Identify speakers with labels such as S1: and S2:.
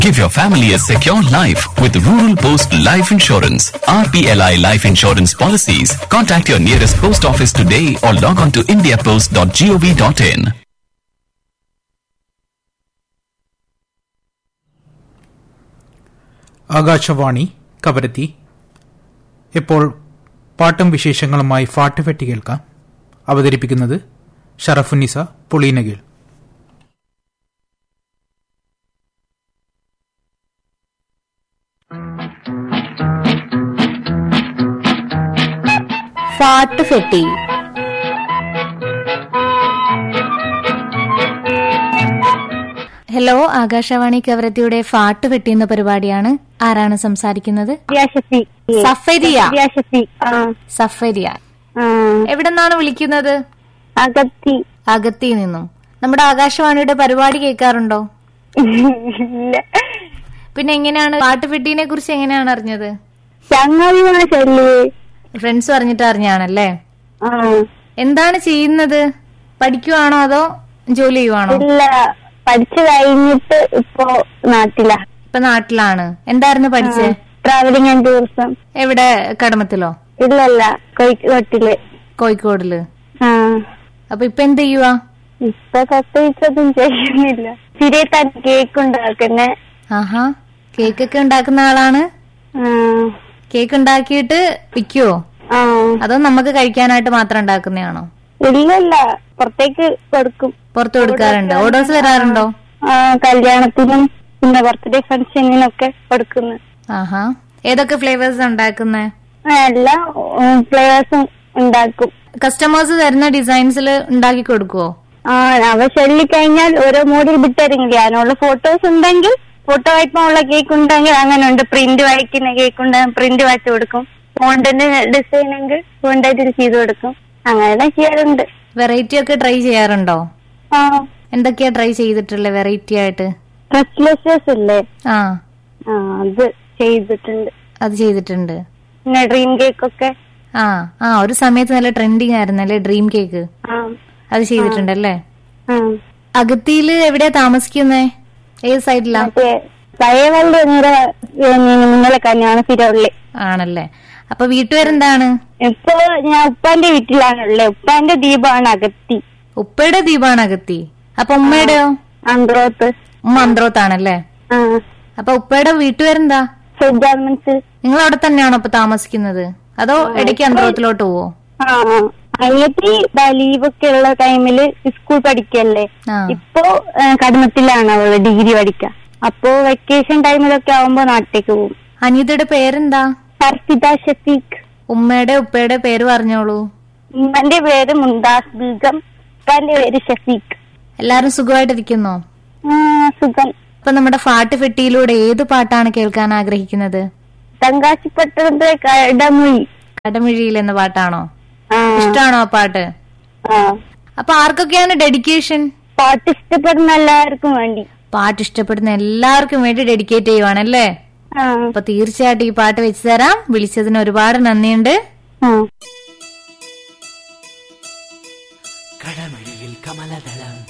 S1: Give your family a secure life with Rural Post Life Insurance. RPLI Life Insurance Policies. Contact your nearest post office today or log on to indiapost.gov.in.
S2: Akashvani Kavaratti ഇപ്പോൾ പാട്ടും വിശേഷങ്ങളുമായി ഫാട്ടുഫെട്ടി കേൾക്കാം അവതരിപ്പിക്കുന്നത് ഷറഫുന്നിസ പുളീനഗിൽ
S3: ഫാട്ടുഫെട്ടി hello Akashvani കവരത്തിയുടെ ഫാട്ടുഫെട്ടി എന്ന പരിപാടിയാണ് ആരാണ് സംസാരിക്കുന്നത്
S4: വ്യാശസി
S3: സഫരിയ
S4: വ്യാശസി ആ
S3: സഫരിയ
S4: ആ
S3: എവിടെന്നാണ് വിളിക്കുന്നത്
S4: അകത്തി
S3: അകത്തി നിന്നും നമ്മുടെ ആകാശവാണിയുടെ പരിപാടി കേൾക്കാറുണ്ടോ
S4: ഇല്ല
S3: പിന്നെ എങ്ങനെയാണ് പാട്ടുഫെട്ടിനെ കുറിച്ച് എങ്ങനെയാണ് അറിഞ്ഞത്
S4: ചങ്ങാതിമാ ചൊല്ലി
S3: ഫ്രണ്ട്സ് പറഞ്ഞിട്ട് അറിഞ്ഞാണല്ലേ
S4: ആ
S3: എന്താണ് ചെയ്യുന്നത് പഠിക്കുവാണോ അതോ ജോലി ചെയ്യുവാണോ
S4: ഇല്ല പഠിച്ചു കഴിഞ്ഞിട്ട് ഇപ്പോ നാട്ടിലാ
S3: ഇപ്പൊ നാട്ടിലാണ് എന്തായിരുന്നു പഠിച്ചേ
S4: ട്രാവലിംഗ് ആൻഡ് ടൂറിസം
S3: എവിടെ കടമത്തിലോ
S4: ഇല്ലല്ല കോഴിക്കോട്ടില്
S3: കോഴിക്കോടില്
S4: ആ
S3: അപ്പൊ ഇപ്പൊ എന്ത് ചെയ്യുവാ
S4: ഇപ്പൊ പ്രത്യേകിച്ചൊന്നും ചെയ്യുന്നില്ല സിരിയത്താൻ കേക്ക് ഉണ്ടാക്കുന്നേ
S3: ആഹാ കേക്ക് ഒക്കെ ഉണ്ടാക്കുന്ന ആളാണ്
S4: ആ
S3: കേക്ക് ഉണ്ടാക്കിയിട്ട് വിൽക്കുവോ
S4: ആ
S3: അതോ നമുക്ക് കഴിക്കാനായിട്ട് മാത്രം ഉണ്ടാക്കുന്നതാണോ
S4: ഇല്ലല്ല പുറത്തേക്ക് കൊടുക്കും
S3: പുറത്തു കൊടുക്കാറുണ്ട് ഓർഡേഴ്സ് വരാറുണ്ടോ
S4: ആ കല്യാണത്തിനും പിന്നെ ബർത്ത്ഡേ ഫംഗ്ഷനിനൊക്കെ കൊടുക്കുന്നു
S3: ആഹാ ഏതൊക്കെ ഫ്ലേവേഴ്സ് ഉണ്ടാക്കുന്നേ
S4: ആ, എല്ലാ ഫ്ലേവേഴ്സും ഉണ്ടാക്കും
S3: കസ്റ്റമേഴ്സ് തരുന്ന ഡിസൈൻസിൽ ഉണ്ടാക്കി കൊടുക്കുവോ
S4: ആ അവ ചൊല്ലി കഴിഞ്ഞാൽ ഓരോ മോഡിൽ വിട്ടിറങ്ങില്ല അതിനുള്ള ഫോട്ടോസ് ഉണ്ടെങ്കിൽ ഫോട്ടോ വായിക്കാനുള്ള കേക്ക് ഉണ്ടെങ്കിൽ അങ്ങനെ ഉണ്ട് പ്രിന്റ് വായിക്കുന്ന കേക്ക് ഉണ്ടെങ്കിൽ പ്രിന്റ് വായിച്ചു കൊടുക്കും ഫോണ്ടിന്റെ ഡിസൈൻ എങ്കിൽ ഫോണ്ടായിട്ട് ചെയ്ത് കൊടുക്കും അങ്ങനെ ചെയ്യാറുണ്ട്
S3: വെറൈറ്റി ഒക്കെ ട്രൈ ചെയ്യാറുണ്ടോ
S4: ആ
S3: എന്തൊക്കെയാ ട്രൈ ചെയ്തിട്ടുള്ളത് വെറൈറ്റി ആയിട്ട്
S4: ഡ്രസ്ലെസ്സസ് ഇല്ലേ
S3: ആ
S4: ആ അത് ചെയ്തിട്ടുണ്ട്
S3: അത് ചെയ്തിട്ടുണ്ട്
S4: പിന്നെ ഡ്രീം കേക്ക് ഒക്കെ
S3: ആ ആ ഒരു സമയത്ത് നല്ല ട്രെൻഡിങ് ആയിരുന്നല്ലേ ഡ്രീം കേക്ക്
S4: ആ
S3: അത് ചെയ്തിട്ടുണ്ടല്ലേ
S4: ആ
S3: അഗത്തിയില് എവിടെയാ താമസിക്കുന്നേ ഏത് സൈഡിലാ
S4: മറ്റേ പഴയവള്ളി നിറ മുന്നലെ കല്യാണം ഫിരോള്ളി
S3: ആണല്ലേ അപ്പൊ വീട്ടുപേരെന്താണ്
S4: ഇപ്പൊ ഞാൻ ഉപ്പാന്റെ വീട്ടിലാണുള്ളത് ഉപ്പാന്റെ ദീപമാണ് അകത്തി
S3: ഉപ്പയുടെ ദ്വീപാണ് അഗത്തി അപ്പൊ ഉമ്മയുടെയോ
S4: അന്ത്രോത്ത്
S3: ഉമ്മ അന്ത്രോത്താണല്ലേ
S4: ആ
S3: അപ്പൊ ഉപ്പയുടെ വീട്ടുപേരെന്താ
S4: സെന്റ് ജാർമൻസ്
S3: നിങ്ങൾ അവിടെ തന്നെയാണോ ഇപ്പൊ താമസിക്കുന്നത് അതോ ഇടയ്ക്ക് അന്ത്രോത്തിലോട്ട് പോവോ
S4: ആ ആ. അനിയത്തി ലീവ് ഒക്കെ ഉള്ള ടൈമില് സ്കൂൾ പഠിക്കല്ലേ
S3: ആ
S4: ഇപ്പോ ആ, കടമത്തിലാണ് അവള് ഡിഗ്രി പഠിക്ക അപ്പോ വെക്കേഷൻ ടൈമിലൊക്കെ ആവുമ്പോ നാട്ടിലേക്ക് പോകും
S3: അനിയത്തിയുടെ പേരെന്താ
S4: ഹർഷിത ഷഫീഖ്
S3: ഉമ്മയുടെ ഉപ്പയുടെ പേര് പറഞ്ഞോളൂ
S4: ഉമ്മന്റെ പേര് മുംതാസ് ബീഗം ഉപ്പാന്റെ പേര് ഷഫീഖ്
S3: എല്ലാരും സുഖമായിട്ടിരിക്കുന്നോ
S4: ആ, സുഖം
S3: ഇപ്പൊ നമ്മുടെ ഫാട്ട് ഫെട്ടിയിലൂടെ ഏത് പാട്ടാണ് കേൾക്കാൻ ആഗ്രഹിക്കുന്നത്
S4: തങ്കാശിപ്പട്ടണത്തെ കടമുയി
S3: കടമിഴിയിൽ എന്ന പാട്ടാണോ
S4: ആ
S3: ഇഷ്ടമാണോ ആ പാട്ട്
S4: ആ
S3: അപ്പൊ ആർക്കൊക്കെയാണ് ഡെഡിക്കേഷൻ
S4: പാട്ട് ഇഷ്ടപ്പെടുന്ന എല്ലാവർക്കും വേണ്ടി
S3: പാട്ട് ഇഷ്ടപ്പെടുന്ന എല്ലാവർക്കും വേണ്ടി ഡെഡിക്കേറ്റ് ചെയ്യുവാണല്ലേ
S4: ആ
S3: അപ്പൊ തീർച്ചയായിട്ടും ഈ പാട്ട് വെച്ച് തരാം വിളിച്ചതിന് ഒരുപാട് നന്ദിയുണ്ട്
S4: ആ
S5: കടമഴിയിൽ കമലദളം